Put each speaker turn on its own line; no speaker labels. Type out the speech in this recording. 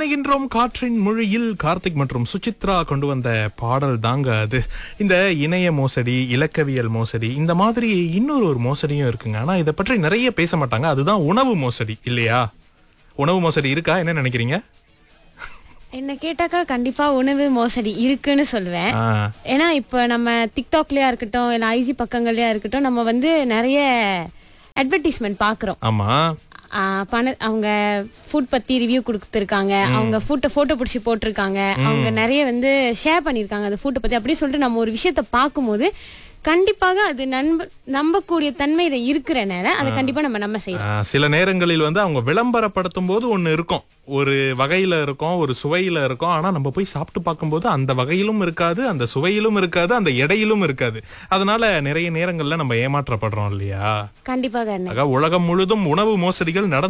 இணைகின்றோம் காற்றின் மொழியில் கார்த்திக் மற்றும் சுசித்ரா கொண்டு வந்த பாடல் தாங்க அது இந்த இணைய மோசடி இலக்கவியல் மோசடி இந்த மாதிரி இன்னொரு ஒரு மோசடியும் இருக்குங்க ஆனா இதை பற்றி நிறைய பேச மாட்டாங்க அதுதான் உணவு மோசடி இல்லையா உணவு மோசடி இருக்கா என்ன நினைக்கிறீங்க
என்ன கேட்டாக்கா கண்டிப்பா உணவு மோசடி இருக்குன்னு சொல்லுவேன்
ஆ,
ஏன்னா இப்ப நம்ம டிக்டாக்லயா இருக்கட்டும் இல்ல ஐஜி பக்கங்கள்லயா இருக்கட்டும் நம்ம வந்து நிறைய அட்வர்டைஸ்மெண்ட் பாக்குறோம்
ஆமா
ஆ, பண அவங்க ஃபுட் பத்தி ரிவ்யூ கொடுத்துருக்காங்க அவங்க ஃபுட்டை போட்டோ பிடிச்சி போட்டிருக்காங்க அவங்க நிறைய வந்து ஷேர் பண்ணியிருக்காங்க அந்த ஃபுட்டை பத்தி அப்படியே சொல்லிட்டு நம்ம ஒரு விஷயத்த பார்க்கும்போது கண்டிப்பாக அது நம்ப நம்பக்கூடிய தன்மையில இருக்கிறனால அதை கண்டிப்பா நம்ம நம்ம செய்யணும்
ஆ, சில நேரங்களில் வந்து அவங்க விளம்பரப்படுத்தும் போது ஒண்ணு இருக்கும் ஒரு வகையில இருக்கும் ஒரு சுவையில இருக்கும் ஆனா நம்ம போய் சாப்பிட்டு பார்க்கும்போது அந்த வகையிலும் இருக்காது அந்த சுவையிலும் இருக்காது அந்த எடையிலும் இருக்காது அதனால நிறைய நேரங்கள்ல நம்ம ஏமாற்றப்படுறோம் இல்லையா
கண்டிப்பாக என்ன
ஆக உலகம் முழுதும் உணவு மோசடிகள் நடந்து